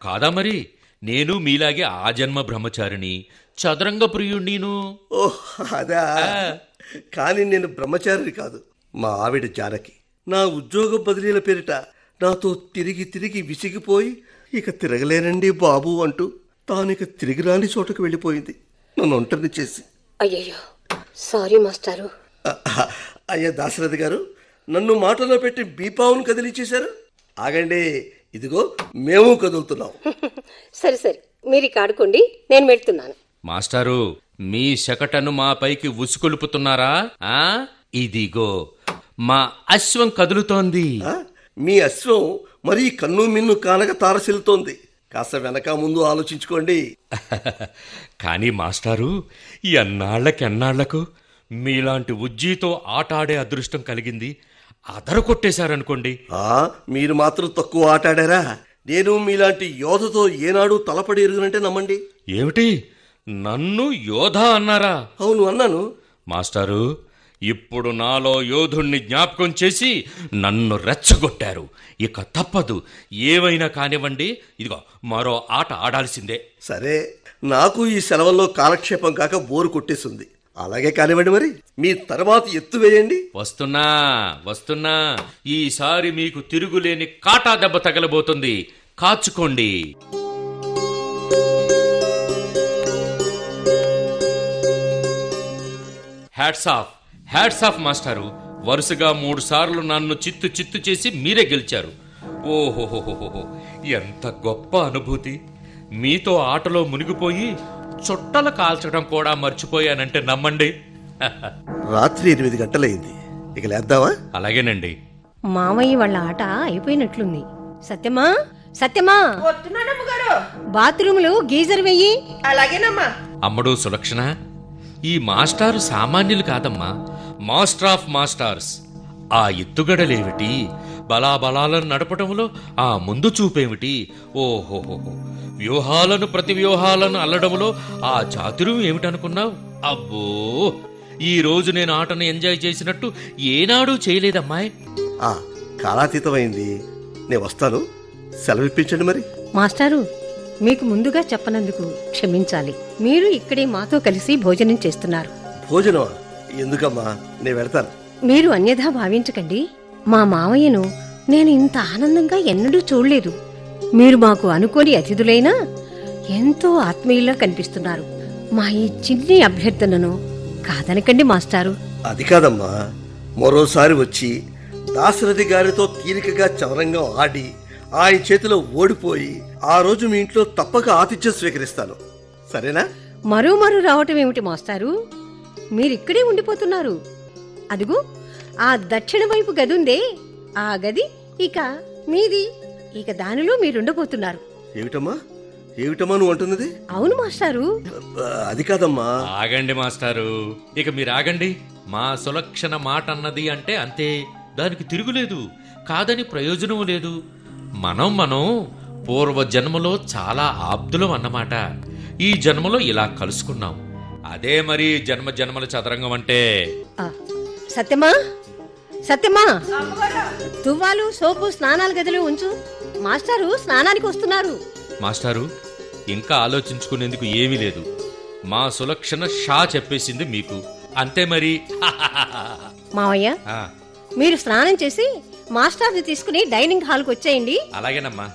కాదా మరి నేను మీలాగే ఆ జన్మ బ్రహ్మచారిని చదరంగ ప్రియుణ్ణీను ఓహ్ అదా కానీ నేను బ్రహ్మచారిని కాదు మా ఆవిడ జానకి నా ఉద్యోగ బదిలీల పేరిట నాతో తిరిగి తిరిగి విసిగిపోయి ఇక తిరగలేనండి బాబు అంటూ తానిక తిరిగి రాని చోటకు వెళ్ళిపోయింది నన్ను ఒంటరిని చేసి అయ్యయ్యో సారీ మాస్టారు అహ, అయ్యా దాశరథి గారు నన్ను మాటలో పెట్టి బీపావును కదిలించేశారు ఆగండి ఇదిగో మేము కదులుతున్నాం సరే సరే మీరు ఇక ఆడుకోండి నేను వెళ్తున్నాను మాస్టారు మీ శకటను మా పైకి ఉసుకొలుపుతున్నారా ఆ ఇదిగో మా అశ్వం కదులుతోంది ఆ? మీ అశ్వం మరీ కన్ను మిన్ను కానక తారసిల్లుతోంది కాస్త వెనక ముందు ఆలోచించుకోండి కానీ మాస్టారు ఎన్నాళ్లకెన్నాళ్లకు మీలాంటి ఉజ్జీతో ఆట ఆడే అదృష్టం కలిగింది అదర కొట్టేశారనుకోండి ఆ మీరు మాత్రం తక్కువ ఆటాడారా నేను మీలాంటి యోధతో ఏనాడు తలపడి ఎరుగునంటే నమ్మండి ఏమిటి నన్ను యోధ అన్నారా అవును అన్నాను మాస్టారు ఇప్పుడు నాలో యోధుణ్ణి జ్ఞాపకం చేసి నన్ను రెచ్చగొట్టారు ఇక తప్పదు ఏవైనా కానివ్వండి ఇదిగో మరో ఆట ఆడాల్సిందే సరే నాకు ఈ సెలవుల్లో కాలక్షేపం కాక బోరు కొట్టేసింది అలాగే కానివ్వండి మరి మీ తర్వాత ఎత్తు వేయండి వస్తున్నా వస్తున్నా ఈసారి మీకు తిరుగులేని కాటా దెబ్బ తగలబోతుంది కాచుకోండి హ్యాట్స్ ఆఫ్ హ్యాట్స్ ఆఫ్ మాస్టారు వరుసగా మూడు సార్లు నన్ను చిత్తు చిత్తు చేసి మీరే గెలిచారు ఓహోహోహోహో ఎంత గొప్ప అనుభూతి మీతో ఆటలో మునిగిపోయి చుట్టలు కాల్చడం కూడా మర్చిపోయానంటే నమ్మండి రాత్రి ఎనిమిది గంటలైంది ఇక లేద్దామా అలాగేనండి మామయ్య వాళ్ళ ఆట అయిపోయినట్లుంది సత్యమా సత్యమా బాత్రూంలో గీజర్ వెయ్యి అలాగేనమ్మా అమ్మడు సులక్షణ ఈ మాస్టారు సామాన్యులు కాదమ్మా మాస్టర్ ఆఫ్ మాస్టార్స్ ఆ ఎత్తుగడలేమిటి బలాబలాలను నడపటంలో ఆ ముందు చూపేమిటి ఓహోహోహో వ్యూహాలను ప్రతి వ్యూహాలను అల్లడంలో ఆ చాతుర్యం ఏమిటనుకున్నావు అబ్బో ఈ రోజు నేను ఆటను ఎంజాయ్ చేసినట్టు ఏనాడూ చేయలేదమ్మాయ్ ఆ కాలాతీతమైంది నేను వస్తాను సెలవు ఇప్పించండి మరి మాస్టారు మీకు ముందుగా చెప్పనందుకు క్షమించాలి మీరు ఇక్కడే మాతో కలిసి భోజనం చేస్తున్నారు భోజనమా ఎందుకమ్మా నేను వెళ్తాను మీరు అన్యథా భావించకండి మా మావయ్యను నేను ఇంత ఆనందంగా ఎన్నడూ చూడలేదు మీరు మాకు అనుకోని అతిథులైనా ఎంతో ఆత్మీయులా కనిపిస్తున్నారు మా ఈ చిన్ని అభ్యర్థనను కాదనకండి మాస్టారు అది కాదమ్మా మరోసారి వచ్చి దాశరథి గారితో తీరికగా చవరంగా ఆడి ఆయన చేతిలో ఓడిపోయి ఆ రోజు మీ ఇంట్లో తప్పక ఆతిథ్యం స్వీకరిస్తాను సరేనా మరో మరో రావటం ఏమిటి మాస్టారు మీరిక్కడే ఉండిపోతున్నారు అదిగో ఆ దక్షిణ వైపు గది ఉందే ఆ గది ఇక మీది ఇక దానిలో మీరుండబోతున్నారు ఏమిటమ్మా ఏమిటమ్మా నువ్వు అంటున్నది అవును మాస్టారు ఆ, అది కాదమ్మా ఆగండి మాస్టారు ఇక మీరు ఆగండి మా సులక్షణ మాట అన్నది అంటే అంతే దానికి తిరుగులేదు కాదని ప్రయోజనం లేదు మనం మనం పూర్వ జన్మలో చాలా ఆప్తులం అన్నమాట ఈ జన్మలో ఇలా కలుసుకున్నాం అదే మరి జన్మ జన్మల చదరంగం అంటే ఆ, సత్యమా సత్యమా తువ్వాలు సోపు స్నానాల గదిలో ఉంచు మాస్టారు స్నానానికి వస్తున్నారు మాస్టారు ఇంకా ఆలోచించుకునేందుకు ఏమీ లేదు మా సులక్షణ షా చెప్పేసింది మీకు అంతే మరి మావయ్య ఆ, మీరు స్నానం చేసి మాస్టర్ని తీసుకుని డైనింగ్ హాల్కి వచ్చేయండి అలాగేనమ్మా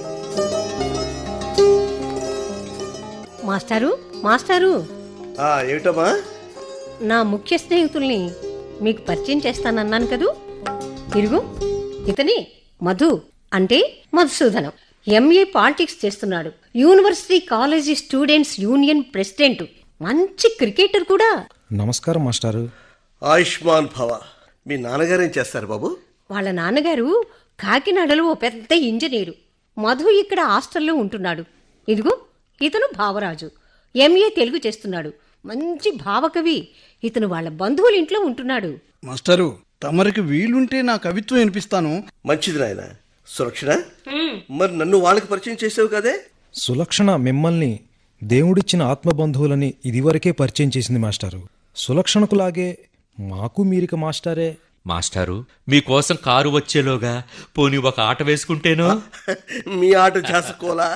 మాస్టారు మాస్టారు ఆ, ఏమిటమ్మా నా ముఖ్య స్నేహితుల్ని మీకు పరిచయం చేస్తానన్నాను కదూ తిరుగు ఇతని మధు అంటే మధుసూదనం ఎంఏ పాలిటిక్స్ చేస్తున్నాడు university college students union president మంచి క్రికెటర్ కూడా నమస్కారం మాస్టారు ఆయుష్మాన్ భవ మీ నాన్నగారు ఏం చేస్తారు బాబు వాళ్ళ నాన్నగారు కాకినాడలో ఓ పెద్ద ఇంజనీరు మధు ఇక్కడ హాస్టల్లో ఉంటున్నాడు ఇదిగో ఇతను భావరాజు ఎంఏ తెలుగు చేస్తున్నాడు మంచి భావకవి ఇతను వాళ్ళ బంధువుల ఇంట్లో ఉంటున్నాడు మాస్టరు తమరికి వీలుంటే నా కవిత్వం వినిపిస్తాను మంచిది నాయన సురక్షణ మరి నన్ను వాళ్ళకి పరిచయం చేసావు కదే సులక్షణ మిమ్మల్ని దేవుడిచ్చిన ఆత్మబంధువులని ఇదివరకే పరిచయం చేసింది మాస్టారు సులక్షణకు లాగే మాకు మీరిక మాస్టారే మాస్టారు మీకోసం కారు వచ్చేలోగా పోనీ ఒక ఆట వేసుకుంటేనో మీ ఆట చేసుకోలా